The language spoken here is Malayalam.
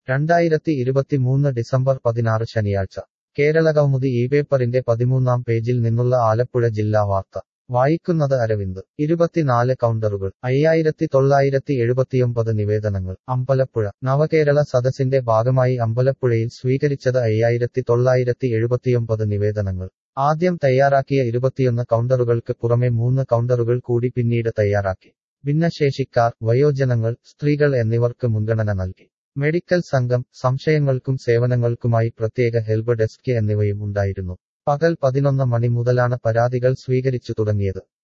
രണ്ടായിരത്തി ഇരുപത്തിമൂന്ന് ഡിസംബർ പതിനാറ് ശനിയാഴ്ച കേരളകൗമുദി ഈ പേപ്പറിന്റെ പതിമൂന്നാം പേജിൽ നിന്നുള്ള ആലപ്പുഴ ജില്ലാ വാർത്ത വായിക്കുന്നത് അരവിന്ദ് ഇരുപത്തിനാല് കൗണ്ടറുകൾ അയ്യായിരത്തി തൊള്ളായിരത്തി എഴുപത്തിയൊമ്പത് നിവേദനങ്ങൾ അമ്പലപ്പുഴ നവകേരള സദസ്സിന്റെ ഭാഗമായി അമ്പലപ്പുഴയിൽ സ്വീകരിച്ചത് അയ്യായിരത്തി തൊള്ളായിരത്തി എഴുപത്തിയൊമ്പത് നിവേദനങ്ങൾ ആദ്യം തയ്യാറാക്കിയ ഇരുപത്തിയൊന്ന് കൗണ്ടറുകൾക്ക് പുറമെ മൂന്ന് കൗണ്ടറുകൾ കൂടി പിന്നീട് തയ്യാറാക്കി ഭിന്നശേഷിക്കാർ വയോജനങ്ങൾ സ്ത്രീകൾ എന്നിവർക്ക് മുൻഗണന നൽകി മെഡിക്കൽ സംഘം സംശയങ്ങൾക്കും സേവനങ്ങൾക്കുമായി പ്രത്യേക ഹെൽപ്പ് ഡെസ്ക് എന്നിവയും ഉണ്ടായിരുന്നു പകൽ പതിനൊന്ന് മണി മുതലാണ് പരാതികൾ സ്വീകരിച്ചു തുടങ്ങിയത്